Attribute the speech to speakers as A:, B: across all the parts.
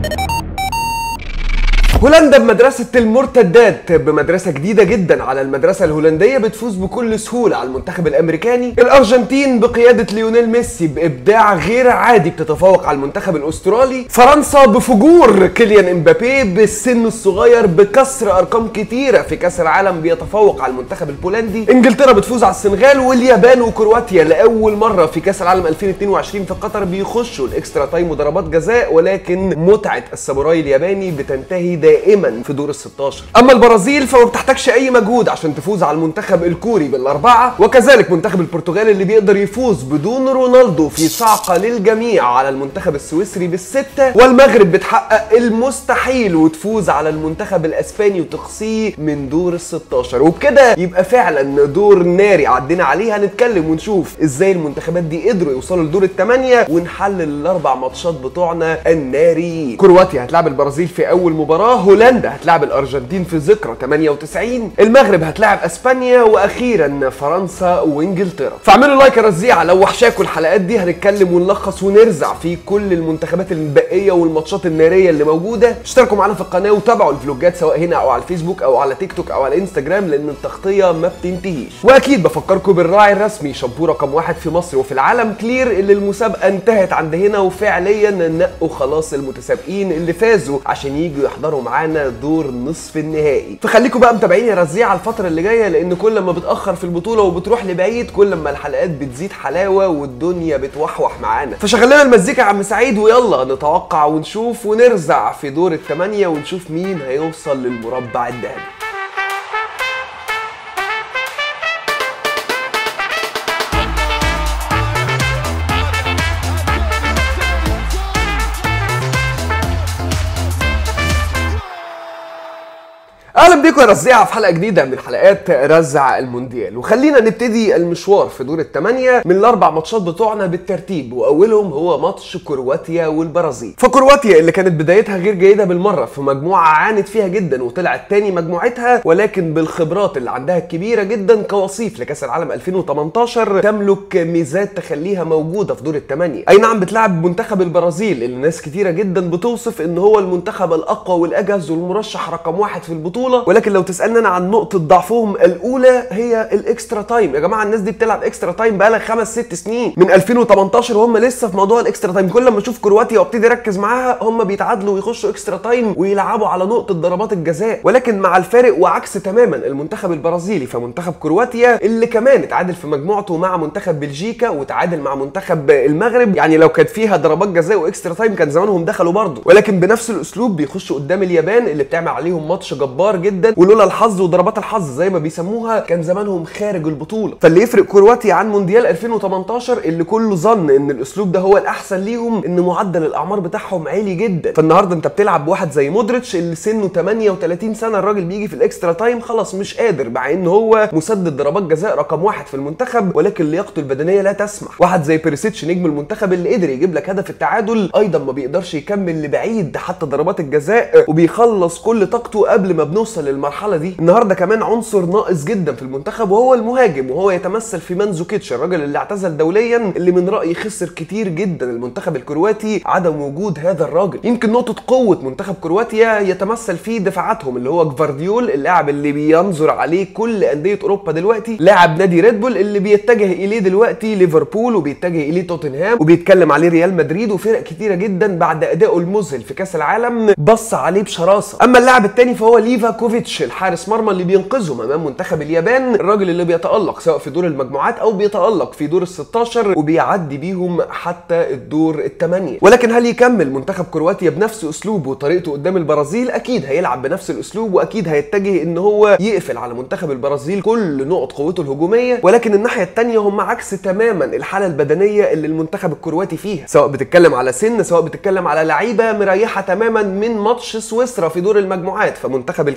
A: هولندا بمدرسة المرتدات بمدرسة جديدة جدا على المدرسة الهولندية بتفوز بكل سهولة على المنتخب الأمريكاني الأرجنتين بقيادة ليونيل ميسي بإبداع غير عادي بتتفوق على المنتخب الأسترالي فرنسا بفجور كيليان إمبابي بالسن الصغير بكسر أرقام كتيرة في كأس العالم بيتفوق على المنتخب البولندي إنجلترا بتفوز على السنغال واليابان وكرواتيا لأول مرة في كأس العالم 2022 في قطر بيخشوا الإكسترا تايم وضربات جزاء ولكن متعة الساموراي الياباني بتنتهي دائما في دور ال 16 اما البرازيل فما بتحتاجش اي مجهود عشان تفوز على المنتخب الكوري بالاربعه وكذلك منتخب البرتغال اللي بيقدر يفوز بدون رونالدو في صعقه للجميع على المنتخب السويسري بالسته والمغرب بتحقق المستحيل وتفوز على المنتخب الاسباني وتقصيه من دور ال 16 وبكده يبقى فعلا دور ناري عدينا عليه هنتكلم ونشوف ازاي المنتخبات دي قدروا يوصلوا لدور الثمانيه ونحلل الاربع ماتشات بتوعنا الناري كرواتيا هتلعب البرازيل في اول مباراه هولندا هتلعب الارجنتين في ذكرى 98 المغرب هتلعب اسبانيا واخيرا فرنسا وانجلترا فاعملوا لايك يا رزيعه لو وحشاكوا الحلقات دي هنتكلم ونلخص ونرزع في كل المنتخبات المتبقيه والماتشات الناريه اللي موجوده اشتركوا معانا في القناه وتابعوا الفلوجات سواء هنا او على الفيسبوك او على تيك توك او على انستجرام لان التغطيه ما بتنتهيش واكيد بفكركم بالراعي الرسمي شامبو رقم واحد في مصر وفي العالم كلير اللي المسابقه انتهت عند هنا وفعليا نقوا خلاص المتسابقين اللي فازوا عشان يجوا يحضروا معانا دور نصف النهائي فخليكم بقى متابعين يا رزيع الفتره اللي جايه لان كل ما بتاخر في البطوله وبتروح لبعيد كل ما الحلقات بتزيد حلاوه والدنيا بتوحوح معانا فشغلنا المزيكا يا عم سعيد ويلا نتوقع ونشوف ونرزع في دور الثمانيه ونشوف مين هيوصل للمربع الذهبي اهلا بيكم يا رزيعه في حلقه جديده من حلقات رزع المونديال وخلينا نبتدي المشوار في دور الثمانيه من الاربع ماتشات بتوعنا بالترتيب واولهم هو ماتش كرواتيا والبرازيل فكرواتيا اللي كانت بدايتها غير جيده بالمره في مجموعه عانت فيها جدا وطلعت تاني مجموعتها ولكن بالخبرات اللي عندها الكبيره جدا كوصيف لكاس العالم 2018 تملك ميزات تخليها موجوده في دور الثمانيه اي نعم بتلعب منتخب البرازيل اللي ناس كتيره جدا بتوصف ان هو المنتخب الاقوى والاجهز والمرشح رقم واحد في البطوله البطوله ولكن لو تسالني انا عن نقطه ضعفهم الاولى هي الاكسترا تايم يا جماعه الناس دي بتلعب اكسترا تايم بقالها خمس ست سنين من 2018 وهم لسه في موضوع الاكسترا تايم كل ما اشوف كرواتيا وابتدي اركز معاها هم بيتعادلوا ويخشوا اكسترا تايم ويلعبوا على نقطه ضربات الجزاء ولكن مع الفارق وعكس تماما المنتخب البرازيلي فمنتخب كرواتيا اللي كمان اتعادل في مجموعته مع منتخب بلجيكا وتعادل مع منتخب المغرب يعني لو كانت فيها ضربات جزاء واكسترا تايم كان زمانهم دخلوا برضه ولكن بنفس الاسلوب بيخشوا قدام اليابان اللي بتعمل عليهم ماتش جبار جدا ولولا الحظ وضربات الحظ زي ما بيسموها كان زمانهم خارج البطوله فاللي يفرق كرواتيا عن مونديال 2018 اللي كله ظن ان الاسلوب ده هو الاحسن ليهم ان معدل الاعمار بتاعهم عالي جدا فالنهارده انت بتلعب بواحد زي مودريتش اللي سنه 38 سنه الراجل بيجي في الاكسترا تايم خلاص مش قادر مع ان هو مسدد ضربات جزاء رقم واحد في المنتخب ولكن لياقته البدنيه لا تسمح واحد زي بيريسيتش نجم المنتخب اللي قدر يجيب لك هدف التعادل ايضا ما بيقدرش يكمل لبعيد حتى ضربات الجزاء وبيخلص كل طاقته قبل ما بنوصل للمرحله دي النهارده كمان عنصر ناقص جدا في المنتخب وهو المهاجم وهو يتمثل في مانزوكيتش الراجل اللي اعتزل دوليا اللي من رايي خسر كتير جدا المنتخب الكرواتي عدم وجود هذا الراجل يمكن نقطه قوه منتخب كرواتيا يتمثل في دفاعاتهم اللي هو جفارديول اللاعب اللي بينظر عليه كل انديه اوروبا دلوقتي لاعب نادي ريد بول اللي بيتجه اليه دلوقتي ليفربول وبيتجه اليه توتنهام وبيتكلم عليه ريال مدريد وفرق كتيره جدا بعد ادائه المذهل في كاس العالم بص عليه بشراسه اما اللاعب الثاني فهو ليفاكوفيتش الحارس مرمى اللي بينقذهم امام منتخب اليابان الراجل اللي بيتالق سواء في دور المجموعات او بيتالق في دور ال 16 وبيعدي بيهم حتى الدور الثمانيه ولكن هل يكمل منتخب كرواتيا بنفس اسلوبه وطريقته قدام البرازيل اكيد هيلعب بنفس الاسلوب واكيد هيتجه ان هو يقفل على منتخب البرازيل كل نقط قوته الهجوميه ولكن الناحيه الثانيه هم عكس تماما الحاله البدنيه اللي المنتخب الكرواتي فيها سواء بتتكلم على سن سواء بتتكلم على لعيبه مريحه تماما من ماتش سويسرا في دور المجموعات فمنتخب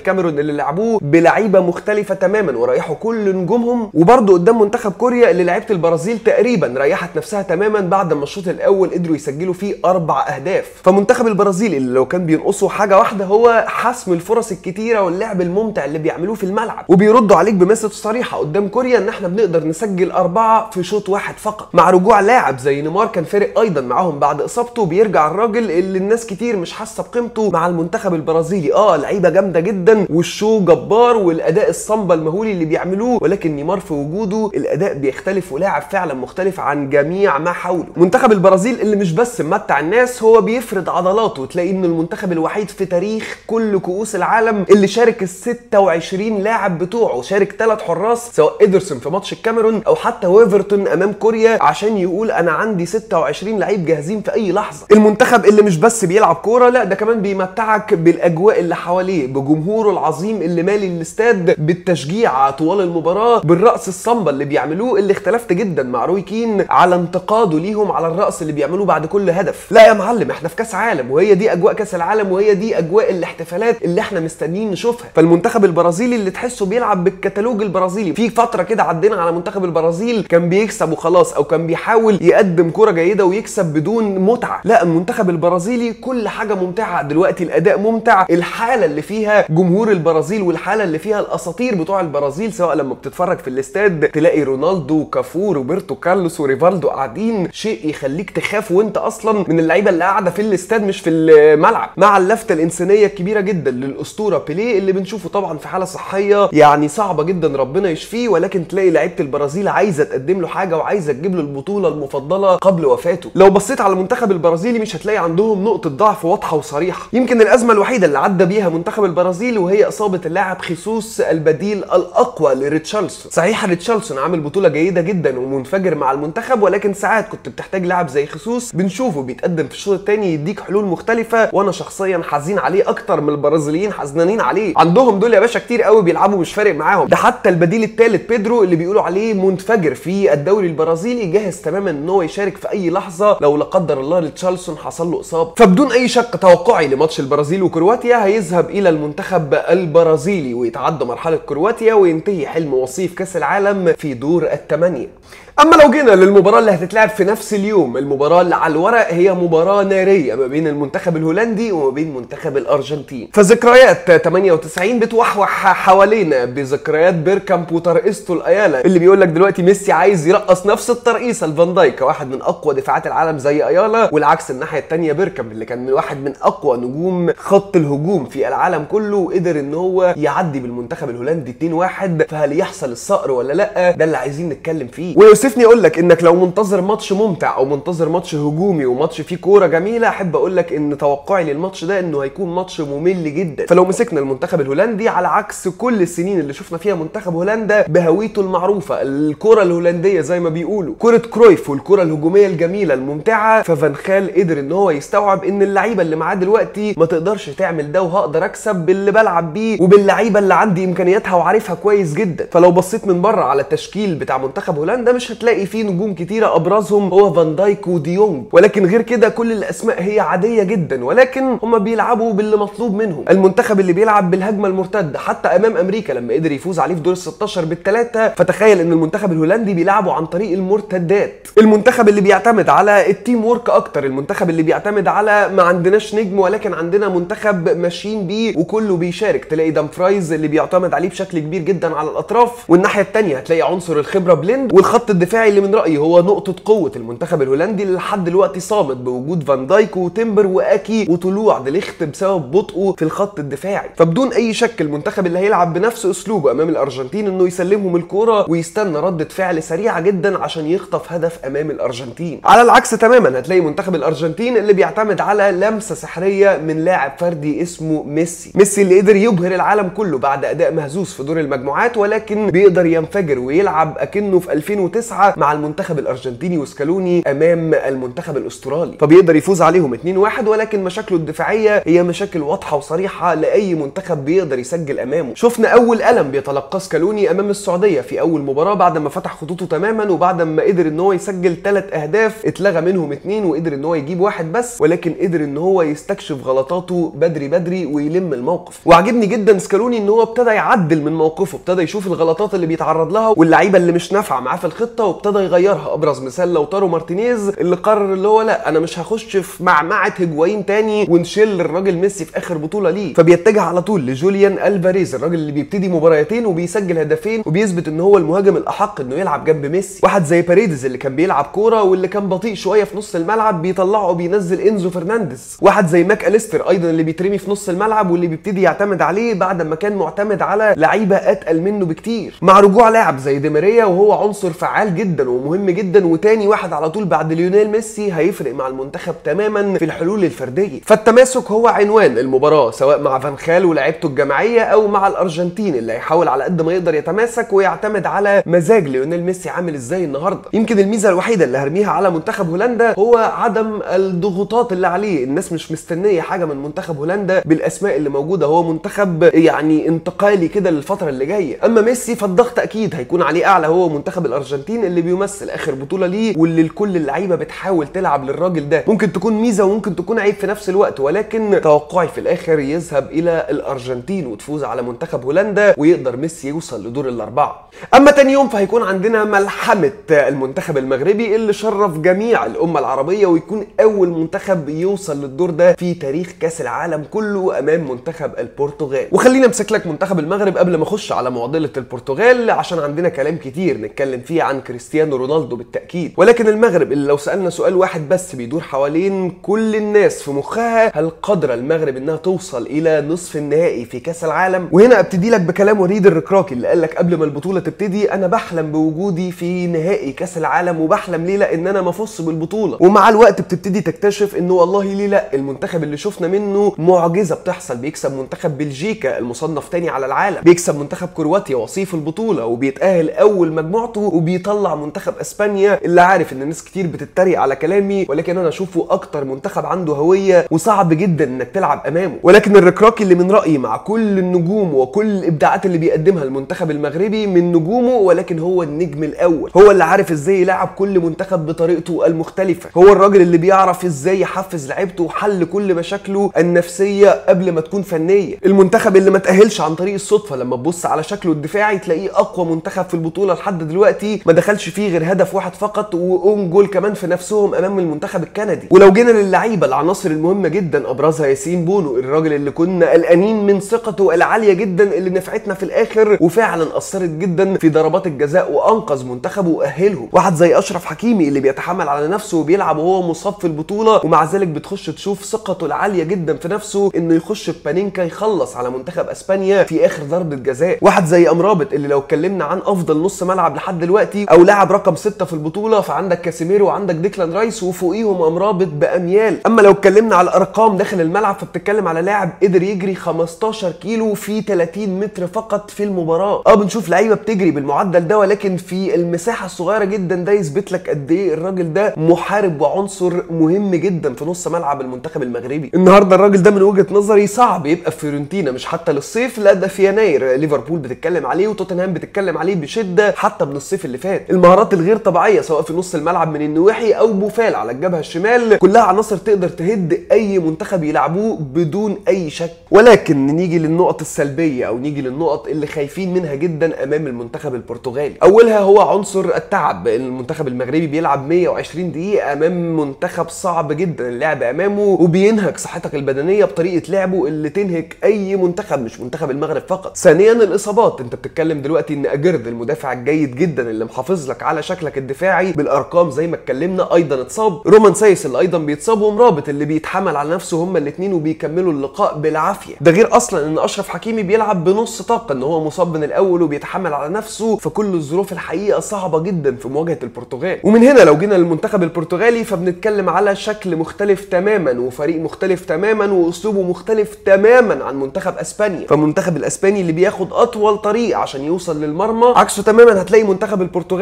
A: الكاميرون اللي لعبوه بلعيبه مختلفه تماما وريحوا كل نجومهم وبرضه قدام منتخب كوريا اللي لعيبه البرازيل تقريبا ريحت نفسها تماما بعد ما الشوط الاول قدروا يسجلوا فيه اربع اهداف فمنتخب البرازيل اللي لو كان بينقصوا حاجه واحده هو حسم الفرص الكتيره واللعب الممتع اللي بيعملوه في الملعب وبيردوا عليك بمسج صريحه قدام كوريا ان احنا بنقدر نسجل اربعه في شوط واحد فقط مع رجوع لاعب زي نيمار كان فارق ايضا معاهم بعد اصابته بيرجع الراجل اللي الناس كتير مش حاسه بقيمته مع المنتخب البرازيلي اه لعيبه جامده جدا والشو جبار والاداء الصمبه المهولي اللي بيعملوه ولكن نيمار في وجوده الاداء بيختلف ولاعب فعلا مختلف عن جميع ما حوله منتخب البرازيل اللي مش بس ممتع الناس هو بيفرد عضلاته تلاقي انه المنتخب الوحيد في تاريخ كل كؤوس العالم اللي شارك ال 26 لاعب بتوعه شارك ثلاث حراس سواء ادرسون في ماتش الكاميرون او حتى ويفرتون امام كوريا عشان يقول انا عندي 26 لعيب جاهزين في اي لحظه المنتخب اللي مش بس بيلعب كوره لا ده كمان بيمتعك بالاجواء اللي حواليه بجمهوره العظيم اللي مالي الاستاد بالتشجيع طوال المباراه بالرقص الصمبا اللي بيعملوه اللي اختلفت جدا مع روي كين على انتقاده ليهم على الرقص اللي بيعملوه بعد كل هدف لا يا معلم احنا في كاس عالم وهي دي اجواء كاس العالم وهي دي اجواء الاحتفالات اللي احنا مستنيين نشوفها فالمنتخب البرازيلي اللي تحسه بيلعب بالكتالوج البرازيلي في فتره كده عدينا على منتخب البرازيل كان بيكسب وخلاص او كان بيحاول يقدم كره جيده ويكسب بدون متعه لا المنتخب البرازيلي كل حاجه ممتعه دلوقتي الاداء ممتع الحاله اللي فيها جمهور البرازيل والحاله اللي فيها الاساطير بتوع البرازيل سواء لما بتتفرج في الاستاد تلاقي رونالدو وكافو روبرتو كارلوس وريفالدو قاعدين شيء يخليك تخاف وانت اصلا من اللعيبه اللي قاعده في الاستاد مش في الملعب مع اللفته الانسانيه الكبيره جدا للاسطوره بيليه اللي بنشوفه طبعا في حاله صحيه يعني صعبه جدا ربنا يشفيه ولكن تلاقي لعيبه البرازيل عايزه تقدم له حاجه وعايزه تجيب له البطوله المفضله قبل وفاته لو بصيت على المنتخب البرازيلي مش هتلاقي عندهم نقطه ضعف واضحه وصريحه يمكن الازمه الوحيده اللي عدى بيها منتخب البرازيل وهي اصابه اللاعب خيسوس البديل الاقوى لريتشارلسون صحيح ريتشارلسون عامل بطوله جيده جدا ومنفجر مع المنتخب ولكن ساعات كنت بتحتاج لاعب زي خيسوس بنشوفه بيتقدم في الشوط الثاني يديك حلول مختلفه وانا شخصيا حزين عليه اكتر من البرازيليين حزنانين عليه عندهم دول يا باشا كتير قوي بيلعبوا مش فارق معاهم ده حتى البديل الثالث بيدرو اللي بيقولوا عليه منفجر في الدوري البرازيلي جاهز تماما ان هو يشارك في اي لحظه لو لا قدر الله ريتشارلسون حصل له اصابه فبدون اي شك توقعي لماتش البرازيل وكرواتيا هيذهب الى المنتخب البرازيلي ويتعدى مرحله كرواتيا وينتهي حلم وصيف كاس العالم في دور الثمانيه اما لو جينا للمباراه اللي هتتلعب في نفس اليوم المباراه اللي على الورق هي مباراه ناريه ما بين المنتخب الهولندي وما بين منتخب الارجنتين فذكريات 98 بتوحوح حوالينا بذكريات بيركامب وترقيصته الايالا اللي بيقول لك دلوقتي ميسي عايز يرقص نفس الترقيصه لفان دايك واحد من اقوى دفاعات العالم زي ايالا والعكس الناحيه الثانيه بيركامب اللي كان من واحد من اقوى نجوم خط الهجوم في العالم كله وقدر ان هو يعدي بالمنتخب الهولندي 2-1 فهل يحصل الصقر ولا لا ده اللي عايزين نتكلم فيه ويوسفني اقول لك انك لو منتظر ماتش ممتع او منتظر ماتش هجومي وماتش فيه كوره جميله احب اقول لك ان توقعي للماتش ده انه هيكون ماتش ممل جدا فلو مسكنا المنتخب الهولندي على عكس كل السنين اللي شفنا فيها منتخب هولندا بهويته المعروفه الكره الهولنديه زي ما بيقولوا كره كرويف والكره الهجوميه الجميله الممتعه ففان خال قدر ان هو يستوعب ان اللعيبه اللي معاه دلوقتي ما تقدرش تعمل ده وهقدر اكسب باللي بلعب بيه وباللعيبه اللي عندي امكانياتها وعارفها كويس جدا فلو بصيت من بره على التشكيل بتاع منتخب هولندا مش هتلاقي فيه نجوم كتيره ابرزهم هو فان دايك وديونج ولكن غير كده كل الاسماء هي عاديه جدا ولكن هم بيلعبوا باللي مطلوب منهم المنتخب اللي بيلعب بالهجمه المرتده حتى امام امريكا لما قدر يفوز عليه في دور ال 16 بالثلاثه فتخيل ان المنتخب الهولندي بيلعبوا عن طريق المرتدات المنتخب اللي بيعتمد على التيم وورك اكتر المنتخب اللي بيعتمد على ما عندناش نجم ولكن عندنا منتخب ماشيين بيه وكله بيشارك تلاقي دامفرايز اللي بيعتمد عليه بشكل كبير جدا على الاطراف والناحيه الثانيه هتلاقي عنصر الخبره بليند والخط الدفاعي اللي من رايي هو نقطه قوه المنتخب الهولندي اللي لحد دلوقتي صامد بوجود فان دايك وتمبر واكي وطلوع ديليخت بسبب بطئه في الخط الدفاعي فبدون اي شك المنتخب اللي هيلعب بنفس اسلوبه امام الارجنتين انه يسلمهم الكوره ويستنى رده فعل سريعه جدا عشان يخطف هدف امام الارجنتين على العكس تماما هتلاقي منتخب الارجنتين اللي بيعتمد على لمسه سحريه من لاعب فردي اسمه ميسي ميسي اللي قدر يبهر العالم كله بعد اداء مهزوز في دور المجموعات ولكن بيقدر ينفجر ويلعب اكنه في 2009 2009 مع المنتخب الارجنتيني وسكالوني امام المنتخب الاسترالي فبيقدر يفوز عليهم 2-1 ولكن مشاكله الدفاعيه هي مشاكل واضحه وصريحه لاي منتخب بيقدر يسجل امامه شفنا اول قلم بيتلقاه سكالوني امام السعوديه في اول مباراه بعد ما فتح خطوطه تماما وبعد ما قدر ان هو يسجل ثلاث اهداف اتلغى منهم اثنين وقدر ان هو يجيب واحد بس ولكن قدر ان هو يستكشف غلطاته بدري بدري ويلم الموقف وعجبني جدا سكالوني ان هو ابتدى يعدل من موقفه ابتدى يشوف الغلطات اللي بيتعرض لها واللعيبه اللي مش نافعه معاه في الخطه وابتدى يغيرها ابرز مثال لوتارو مارتينيز اللي قرر اللي هو لا انا مش هخش في معمعه هجوايين تاني ونشيل الراجل ميسي في اخر بطوله ليه فبيتجه على طول لجوليان الفاريز الراجل اللي بيبتدي مباراتين وبيسجل هدفين وبيثبت ان هو المهاجم الاحق انه يلعب جنب ميسي واحد زي باريدز اللي كان بيلعب كوره واللي كان بطيء شويه في نص الملعب بيطلعه وبينزل انزو فرنانديز واحد زي ماك اليستر ايضا اللي بيترمي في نص الملعب واللي بيبتدي يعتمد عليه بعد ما كان معتمد على لعيبه اتقل منه بكتير مع رجوع لاعب زي دي ماريا وهو عنصر فعال جدا ومهم جدا وتاني واحد على طول بعد ليونيل ميسي هيفرق مع المنتخب تماما في الحلول الفرديه فالتماسك هو عنوان المباراه سواء مع فان خال ولاعيبته الجماعيه او مع الارجنتين اللي هيحاول على قد ما يقدر يتماسك ويعتمد على مزاج ليونيل ميسي عامل ازاي النهارده يمكن الميزه الوحيده اللي هرميها على منتخب هولندا هو عدم الضغوطات اللي عليه الناس مش مستنيه حاجه من منتخب هولندا بالاسماء اللي موجوده هو منتخب يعني انتقالي كده للفتره اللي جايه اما ميسي فالضغط اكيد هيكون عليه اعلى هو منتخب الارجنتين اللي بيمثل اخر بطوله ليه واللي الكل اللعيبه بتحاول تلعب للراجل ده ممكن تكون ميزه وممكن تكون عيب في نفس الوقت ولكن توقعي في الاخر يذهب الى الارجنتين وتفوز على منتخب هولندا ويقدر ميسي يوصل لدور الاربعه اما تاني يوم فهيكون عندنا ملحمه المنتخب المغربي اللي شرف جميع الامه العربيه ويكون اول منتخب يوصل للدور ده في تاريخ كاس العالم كله امام منتخب البرتغال وخلينا امسك لك منتخب المغرب قبل ما اخش على معضله البرتغال عشان عندنا كلام كتير نتكلم فيه عن كريستيانو رونالدو بالتاكيد ولكن المغرب اللي لو سالنا سؤال واحد بس بيدور حوالين كل الناس في مخها هل قادره المغرب انها توصل الى نصف النهائي في كاس العالم وهنا ابتدي لك بكلام وليد الركراكي اللي قال لك قبل ما البطوله تبتدي انا بحلم بوجودي في نهائي كاس العالم وبحلم ليه لان انا ما افوزش بالبطوله ومع الوقت بتبتدي تكتشف انه والله ليه لا المنتخب اللي شفنا منه معجزه بتحصل بيكسب منتخب بلجيكا المصنف تاني على العالم بيكسب منتخب كرواتيا وصيف البطوله وبيتاهل اول مجموعته وبيطلع منتخب اسبانيا اللي عارف ان ناس كتير بتتريق على كلامي ولكن انا اشوفه اكتر منتخب عنده هويه وصعب جدا انك تلعب امامه ولكن الركراكي اللي من رايي مع كل النجوم وكل الابداعات اللي بيقدمها المنتخب المغربي من نجومه ولكن هو النجم الاول هو اللي عارف ازاي يلعب كل منتخب بطريقته المختلفه هو الراجل اللي بيعرف ازاي يحفز لعيبته وحل كل مشاكله النفسيه قبل ما تكون فنيه المنتخب اللي ما تاهلش عن طريق الصدفه لما تبص على شكله الدفاعي تلاقيه اقوى منتخب في البطوله لحد دلوقتي ما دخلش فيه غير هدف واحد فقط واون جول كمان في نفسهم امام المنتخب الكندي ولو جينا للعيبه العناصر المهمه جدا ابرزها ياسين بونو الراجل اللي كنا قلقانين من ثقته العاليه جدا اللي نفعتنا في الاخر وفعلا اثرت جدا في ضربات الجزاء وانقذ منتخبه واهله واحد زي اشرف حكيمي اللي بيتحمل على نفسه وبيلعب وهو مصاب في البطوله ومع ذلك بتخش تشوف ثقته العاليه جدا في نفسه انه يخش ببانينكا يخلص على منتخب اسبانيا في اخر ضربه جزاء واحد زي امرابط اللي لو اتكلمنا عن افضل نص ملعب لحد دلوقتي او لاعب رقم ستة في البطوله فعندك كاسيميرو وعندك ديكلان رايس وفوقيهم امرابط باميال اما لو اتكلمنا على الارقام داخل الملعب فبتتكلم على لاعب قدر يجري 15 كيلو في 30 متر فقط في المباراه اه بنشوف لعيبه بتجري بالمعدل ده ولكن في المساحه الصغيره جدا ده يثبت لك قد ايه الراجل ده محارب وعنصر مهم جدا في نص ملعب المنتخب المغربي النهارده الراجل ده من وجهه نظري صعب يبقى في فيورنتينا مش حتى للصيف لا ده في يناير ليفربول بتتكلم عليه وتوتنهام بتتكلم عليه بشده حتى من الصيف اللي فات المهارات الغير طبيعيه سواء في نص الملعب من النواحي او بوفال على الجبهه الشمال كلها عناصر تقدر تهد اي منتخب يلعبوه بدون اي شك ولكن نيجي للنقط السلبيه او نيجي للنقط اللي خايفين منها جدا امام المنتخب البرتغالي اولها هو عنصر التعب المنتخب المغربي بيلعب 120 دقيقه امام منتخب صعب جدا اللعب امامه وبينهك صحتك البدنيه بطريقه لعبه اللي تنهك اي منتخب مش منتخب المغرب فقط ثانيا الاصابات انت بتتكلم دلوقتي ان اجرد المدافع الجيد جدا اللي محافظ لك على شكلك الدفاعي بالارقام زي ما اتكلمنا ايضا اتصاب رومان سايس اللي ايضا بيتصاب ومرابط اللي بيتحمل على نفسه هما الاثنين وبيكملوا اللقاء بالعافيه ده غير اصلا ان اشرف حكيمي بيلعب بنص طاقه ان هو مصاب من الاول وبيتحمل على نفسه فكل الظروف الحقيقه صعبه جدا في مواجهه البرتغال ومن هنا لو جينا للمنتخب البرتغالي فبنتكلم على شكل مختلف تماما وفريق مختلف تماما واسلوبه مختلف تماما عن منتخب اسبانيا فالمنتخب الاسباني اللي بياخد اطول طريق عشان يوصل للمرمى عكسه تماما هتلاقي منتخب البرتغال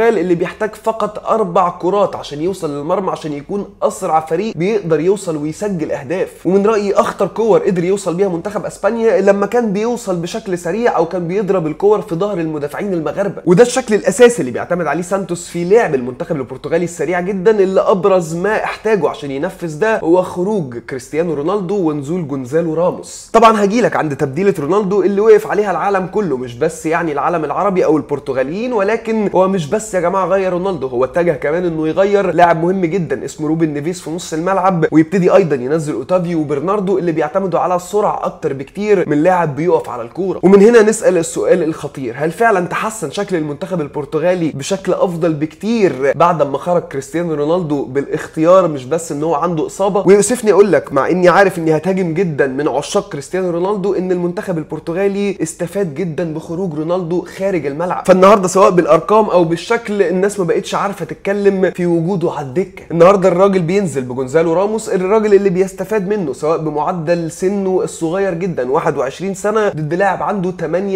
A: البرتغال اللي بيحتاج فقط اربع كرات عشان يوصل للمرمى عشان يكون اسرع فريق بيقدر يوصل ويسجل اهداف ومن رايي اخطر كور قدر يوصل بيها منتخب اسبانيا لما كان بيوصل بشكل سريع او كان بيضرب الكور في ظهر المدافعين المغاربه وده الشكل الاساسي اللي بيعتمد عليه سانتوس في لعب المنتخب البرتغالي السريع جدا اللي ابرز ما احتاجه عشان ينفذ ده هو خروج كريستيانو رونالدو ونزول جونزالو راموس طبعا هجيلك عند تبديله رونالدو اللي وقف عليها العالم كله مش بس يعني العالم العربي او البرتغاليين ولكن هو مش بس يا جماعه غير رونالدو هو اتجه كمان انه يغير لاعب مهم جدا اسمه روبن نيفيس في نص الملعب ويبتدي ايضا ينزل اوتافيو وبرناردو اللي بيعتمدوا على السرعه اكتر بكتير من لاعب بيقف على الكوره ومن هنا نسال السؤال الخطير هل فعلا تحسن شكل المنتخب البرتغالي بشكل افضل بكتير بعد ما خرج كريستيانو رونالدو بالاختيار مش بس ان هو عنده اصابه ويؤسفني اقول لك مع اني عارف اني هتهاجم جدا من عشاق كريستيانو رونالدو ان المنتخب البرتغالي استفاد جدا بخروج رونالدو خارج الملعب فالنهارده سواء بالارقام او بالشكل الناس ما بقتش عارفه تتكلم في وجوده على الدكه النهارده الراجل بينزل بجونزالو راموس الراجل اللي بيستفاد منه سواء بمعدل سنه الصغير جدا 21 سنه ضد لاعب عنده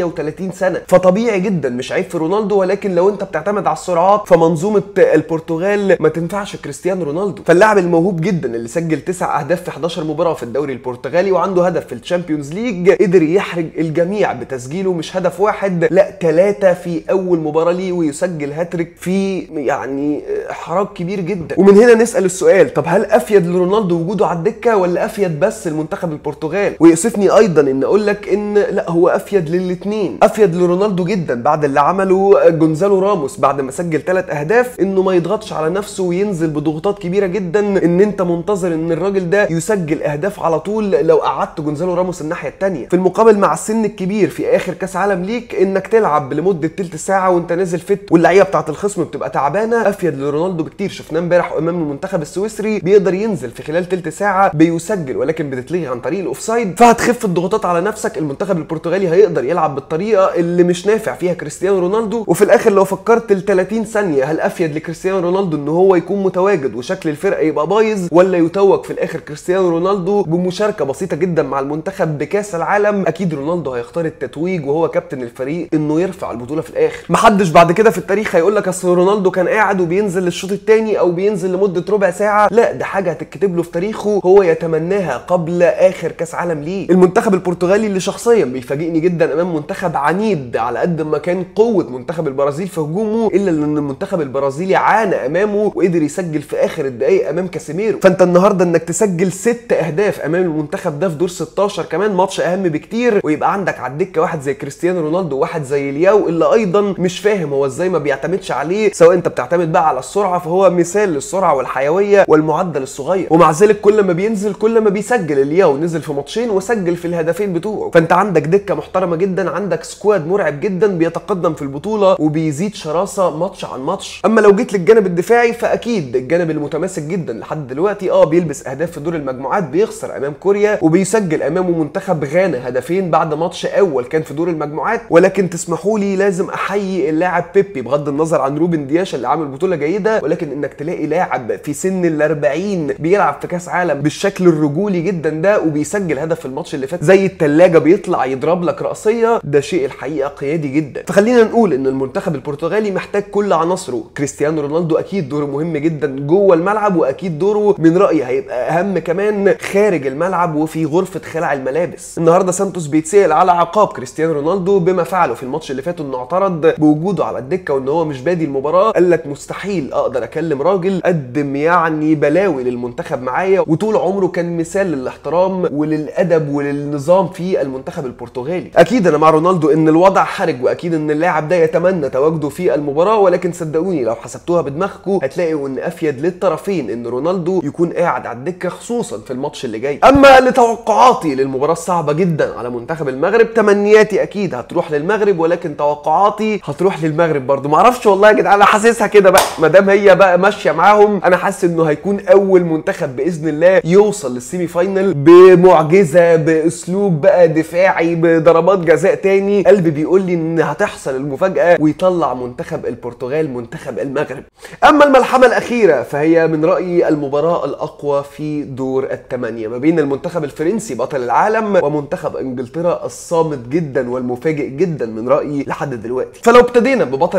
A: 38 سنه فطبيعي جدا مش عيب في رونالدو ولكن لو انت بتعتمد على السرعات فمنظومه البرتغال ما تنفعش كريستيانو رونالدو فاللاعب الموهوب جدا اللي سجل 9 اهداف في 11 مباراه في الدوري البرتغالي وعنده هدف في الشامبيونز ليج قدر يحرج الجميع بتسجيله مش هدف واحد لا ثلاثه في اول مباراه ليه ويسجل هاتريك في يعني احراج كبير جدا ومن هنا نسال السؤال طب هل افيد لرونالدو وجوده على الدكه ولا افيد بس المنتخب البرتغال ويؤسفني ايضا ان اقول لك ان لا هو افيد للاثنين افيد لرونالدو جدا بعد اللي عمله جونزالو راموس بعد ما سجل ثلاث اهداف انه ما يضغطش على نفسه وينزل بضغوطات كبيره جدا ان انت منتظر ان الراجل ده يسجل اهداف على طول لو قعدت جونزالو راموس الناحيه الثانيه في المقابل مع السن الكبير في اخر كاس عالم ليك انك تلعب لمده تلت ساعه وانت نازل فت واللعيبه بتاعه الخصم بتبقى تعبانه افيد لرونالدو بكتير شفناه امبارح امام المنتخب السويسري بيقدر ينزل في خلال تلت ساعه بيسجل ولكن بتتلغي عن طريق الاوفسايد فهتخف الضغوطات على نفسك المنتخب البرتغالي هيقدر يلعب بالطريقه اللي مش نافع فيها كريستيانو رونالدو وفي الاخر لو فكرت ال 30 ثانيه هل افيد لكريستيانو رونالدو ان هو يكون متواجد وشكل الفرقه يبقى بايظ ولا يتوج في الاخر كريستيانو رونالدو بمشاركه بسيطه جدا مع المنتخب بكاس العالم اكيد رونالدو هيختار التتويج وهو كابتن الفريق انه يرفع البطوله في الاخر محدش بعد كده في التاريخ هيقول لك اصل رونالدو كان قاعد وبينزل للشوط الثاني او بينزل لمده ربع ساعه لا ده حاجه هتتكتب له في تاريخه هو يتمناها قبل اخر كاس عالم ليه المنتخب البرتغالي اللي شخصيا بيفاجئني جدا امام منتخب عنيد على قد ما كان قوه منتخب البرازيل في هجومه الا ان المنتخب البرازيلي عانى امامه وقدر يسجل في اخر الدقائق امام كاسيميرو فانت النهارده انك تسجل ست اهداف امام المنتخب ده في دور 16 كمان ماتش اهم بكتير ويبقى عندك على الدكه واحد زي كريستيانو رونالدو وواحد زي لياو اللي ايضا مش فاهم هو ازاي ما بيعتمدش عليه سواء انت بتعتمد بقى على السرعه فهو مثال للسرعه والحيويه والمعدل الصغير ومع ذلك كل ما بينزل كل ما بيسجل لياو نزل في ماتشين وسجل في الهدفين بتوعه فانت عندك دكه محترمه جدا عندك سكواد مرعب جدا بيتقدم في البطوله وبيزيد شراسه ماتش عن ماتش اما لو جيت للجانب الدفاعي فاكيد الجانب المتماسك جدا لحد دلوقتي اه بيلبس اهداف في دور المجموعات بيخسر امام كوريا وبيسجل امامه منتخب غانا هدفين بعد ماتش اول كان في دور المجموعات ولكن تسمحوا لي لازم احيي اللاعب بيبي بغض النظر عن روبن دياش اللي عامل بطوله جيده ولكن انك تلاقي لاعب في سن ال 40 بيلعب في كاس عالم بالشكل الرجولي جدا ده وبيسجل هدف في الماتش اللي فات زي التلاجة بيطلع يضرب لك رأسية ده شيء الحقيقة قيادي جدا فخلينا نقول ان المنتخب البرتغالي محتاج كل عناصره كريستيانو رونالدو اكيد دوره مهم جدا جوه الملعب واكيد دوره من رأيي هيبقى اهم كمان خارج الملعب وفي غرفة خلع الملابس النهارده سانتوس بيتسأل على عقاب كريستيانو رونالدو بما فعله في الماتش اللي فات انه اعترض بوجوده على الدكة وان هو مش بادي المباراة قال لك مستحيل اقدر اكلم راجل قدم يعني بلاوي للمنتخب معايا وطول عمره كان مثال للاحترام وللادب وللنظام في المنتخب البرتغالي اكيد انا مع رونالدو ان الوضع حرج واكيد ان اللاعب ده يتمنى تواجده في المباراه ولكن صدقوني لو حسبتوها بدماغكم هتلاقوا ان افيد للطرفين ان رونالدو يكون قاعد على الدكه خصوصا في الماتش اللي جاي اما لتوقعاتي للمباراه الصعبه جدا على منتخب المغرب تمنياتي اكيد هتروح للمغرب ولكن توقعاتي هتروح للمغرب برضو معرفش والله يا جدعان انا حاسسها كده بقى ما دام هي بقى ماشيه معاهم انا حاسس انه هيكون اول منتخب باذن الله يوصل للسيمي فاينل بمعجزه باسلوب بقى دفاعي بضربات جزاء تاني قلبي بيقول لي ان هتحصل المفاجاه ويطلع منتخب البرتغال منتخب المغرب اما الملحمه الاخيره فهي من رايي المباراه الاقوى في دور الثمانيه ما بين المنتخب الفرنسي بطل العالم ومنتخب انجلترا الصامت جدا والمفاجئ جدا من رايي لحد دلوقتي فلو ابتدينا ببطل العالم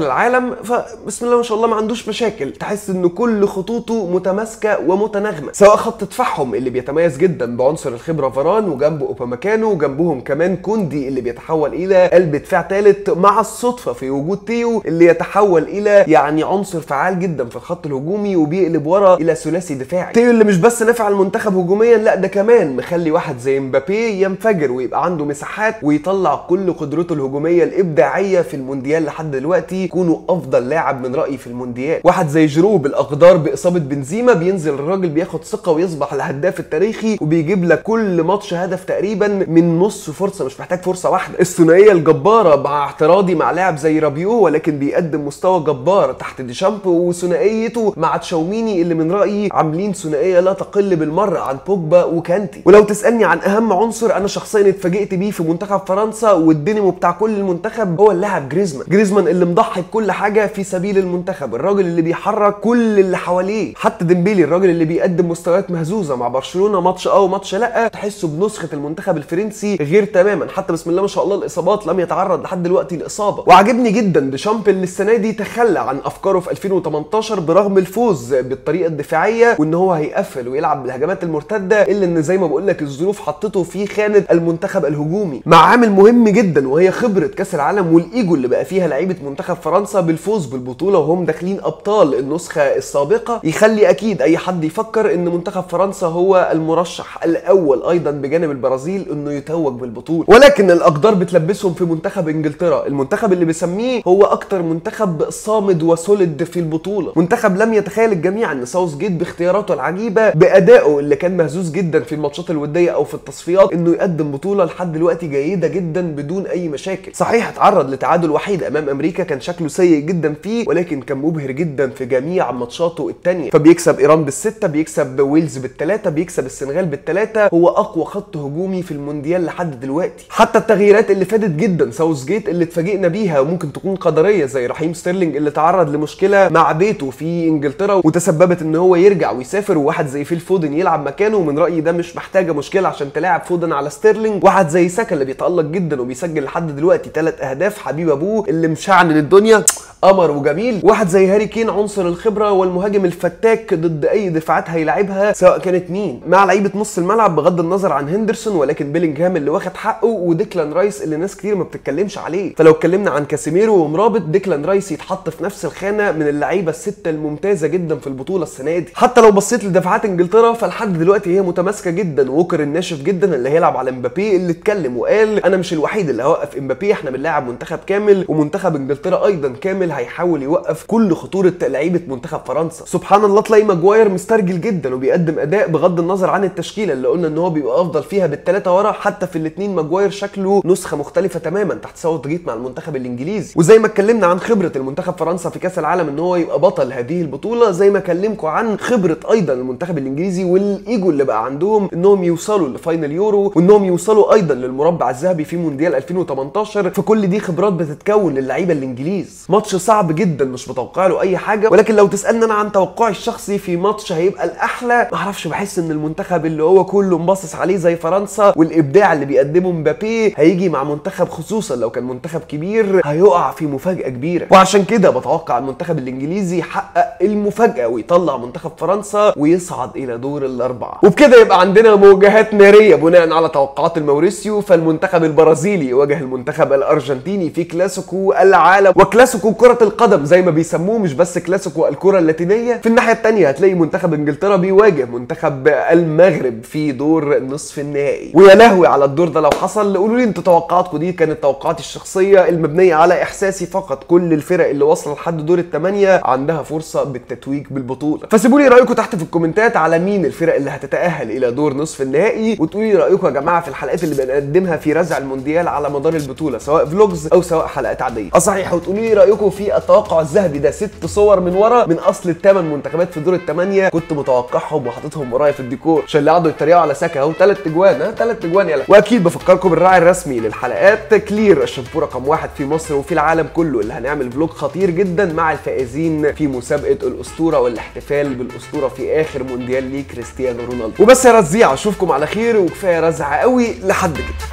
A: العالم فبسم الله ما شاء الله ما عندوش مشاكل تحس ان كل خطوطه متماسكه ومتناغمه سواء خط دفاعهم اللي بيتميز جدا بعنصر الخبره فاران وجنبه اوبامكانو وجنبهم كمان كوندي اللي بيتحول الى قلب دفاع ثالث مع الصدفه في وجود تيو اللي يتحول الى يعني عنصر فعال جدا في الخط الهجومي وبيقلب ورا الى ثلاثي دفاعي تيو اللي مش بس نافع المنتخب هجوميا لا ده كمان مخلي واحد زي مبابي ينفجر ويبقى عنده مساحات ويطلع كل قدرته الهجوميه الابداعيه في المونديال لحد دلوقتي يكونوا افضل لاعب من رايي في المونديال واحد زي جيرو بالاقدار باصابه بنزيما بينزل الراجل بياخد ثقه ويصبح الهداف التاريخي وبيجيب لك كل ماتش هدف تقريبا من نص فرصه مش محتاج فرصه واحده الثنائيه الجباره مع اعتراضي مع لاعب زي رابيو ولكن بيقدم مستوى جبار تحت ديشامب وثنائيته مع تشاوميني اللي من رايي عاملين ثنائيه لا تقل بالمره عن بوجبا وكانتي ولو تسالني عن اهم عنصر انا شخصيا اتفاجئت بيه في منتخب فرنسا والدينامو بتاع كل المنتخب هو اللاعب جريزمان جريزمان اللي مضحي بكل حاجه في سبيل المنتخب الراجل اللي بيحرك كل اللي حواليه حتى ديمبيلي الراجل اللي بيقدم مستويات مهزوزه مع برشلونه ماتش اه وماتش لا تحسه بنسخه المنتخب الفرنسي غير تماما حتى بسم الله ما شاء الله الاصابات لم يتعرض لحد دلوقتي لاصابه وعجبني جدا ديشامب اللي السنه دي تخلى عن افكاره في 2018 برغم الفوز بالطريقه الدفاعيه وان هو هيقفل ويلعب بالهجمات المرتده الا ان زي ما بقول لك الظروف حطته في خانه المنتخب الهجومي مع عامل مهم جدا وهي خبره كاس العالم والايجو اللي بقى فيها لعيبه منتخب فرنسا بالفوز بالبطوله وهم داخلين ابطال النسخه السابقه يخلي اكيد اي حد يفكر ان منتخب فرنسا هو المرشح الاول ايضا بجانب البرازيل انه يتوج بالبطوله ولكن الاقدار بتلبسهم في منتخب انجلترا المنتخب اللي بيسميه هو اكتر منتخب صامد وسوليد في البطوله منتخب لم يتخيل الجميع ان ساوث جيت باختياراته العجيبه بادائه اللي كان مهزوز جدا في الماتشات الوديه او في التصفيات انه يقدم بطوله لحد دلوقتي جيده جدا بدون اي مشاكل صحيح اتعرض لتعادل وحيد امام امريكا كان شكله سيء جدا فيه ولكن كان مبهر جدا في جميع ماتشاته الثانيه فبيكسب ايران بالسته بيكسب ويلز بالثلاثه بيكسب السنغال بالثلاثه هو اقوى خط هجومي في المونديال لحد دلوقتي حتى التغييرات اللي فادت جدا ساوث جيت اللي اتفاجئنا بيها وممكن تكون قدريه زي رحيم ستيرلينج اللي تعرض لمشكله مع بيته في انجلترا وتسببت ان هو يرجع ويسافر وواحد زي فيل فودن يلعب مكانه ومن رايي ده مش محتاجه مشكله عشان تلاعب فودن على ستيرلينج واحد زي ساكا اللي بيتالق جدا وبيسجل لحد دلوقتي ثلاث اهداف حبيب ابوه اللي مشعل الدنيا قمر وجميل واحد زي هاري كين عنصر الخبره والمهاجم الفتاك ضد اي دفاعات هيلاعبها سواء كانت مين مع لعيبه نص الملعب بغض النظر عن هندرسون ولكن بيلينجهام اللي واخد حقه وديكلان رايس اللي ناس كتير ما بتتكلمش عليه فلو اتكلمنا عن كاسيميرو ومرابط ديكلان رايس يتحط في نفس الخانه من اللعيبه السته الممتازه جدا في البطوله السنه دي حتى لو بصيت لدفاعات انجلترا فلحد دلوقتي هي متماسكه جدا ووكر الناشف جدا اللي هيلعب على امبابي اللي اتكلم وقال انا مش الوحيد اللي هوقف امبابي احنا بنلاعب منتخب كامل ومنتخب انجلترا ايضا كامل هيحاول يوقف كل خطوره لعيبه منتخب فرنسا سبحان الله تلاقي ماجواير مسترجل جدا وبيقدم اداء بغض النظر عن التشكيله اللي قلنا ان هو بيبقى افضل فيها بالثلاثه ورا حتى في الاثنين ماجواير شكله نسخه مختلفه تماما تحت ساوث جيت مع المنتخب الانجليزي وزي ما اتكلمنا عن خبره المنتخب فرنسا في كاس العالم ان هو يبقى بطل هذه البطوله زي ما كلمكم عن خبره ايضا المنتخب الانجليزي والايجو اللي بقى عندهم انهم يوصلوا لفاينل يورو وانهم يوصلوا ايضا للمربع الذهبي في مونديال 2018 فكل دي خبرات بتتكون للعيبه الانجليز ماتش صعب جدا مش متوقع له اي حاجه ولكن لو تسالني انا عن توقعي الشخصي في ماتش هيبقى الاحلى ما اعرفش بحس ان المنتخب اللي هو كله مبصص عليه زي فرنسا والابداع اللي بيقدمه مبابي هيجي مع منتخب خصوصا لو كان منتخب كبير هيقع في مفاجاه كبيره وعشان كده بتوقع المنتخب الانجليزي يحقق المفاجاه ويطلع منتخب فرنسا ويصعد الى دور الاربعه وبكده يبقى عندنا مواجهات ناريه بناء على توقعات الموريسيو فالمنتخب البرازيلي يواجه المنتخب الارجنتيني في كلاسيكو العالم وكلاسيكو كره القدم زي ما بيسموه مش بس كلاسيكو الكره اللاتينيه في الناحيه الثانيه هتلاقي منتخب انجلترا بيواجه منتخب المغرب في دور نصف النهائي ويا لهوي على الدور ده لو حصل قولوا لي انتوا توقعاتكم دي كانت توقعاتي الشخصيه المبنيه على احساسي فقط كل الفرق اللي واصله لحد دور الثمانيه عندها فرصه بالتتويج بالبطوله فسيبوا لي رايكم تحت في الكومنتات على مين الفرق اللي هتتاهل الى دور نصف النهائي وتقولوا لي رايكم يا جماعه في الحلقات اللي بنقدمها في رزع المونديال على مدار البطوله سواء فلوجز او سواء حلقات عاديه اه صحيح وتقولوا لي رايكم في التوقع الذهبي ده ست صور من ورا من اصل الثمان منتخبات في دور الثمانيه كنت متوقعهم وحاططهم ورايا في الديكور عشان اللي قعدوا يتريقوا على ساكا اهو ثلاث اجوان ها ثلاث اجوان يلا واكيد بفكركم بالراعي الرسمي للحلقات كلير الشامبو رقم واحد في مصر وفي العالم كله اللي هنعمل فلوج خطير جدا مع الفائزين في مسابقه الاسطوره والاحتفال بالاسطوره في اخر مونديال ليه كريستيانو رونالدو وبس يا رزيع اشوفكم على خير وكفايه رزعه قوي لحد كده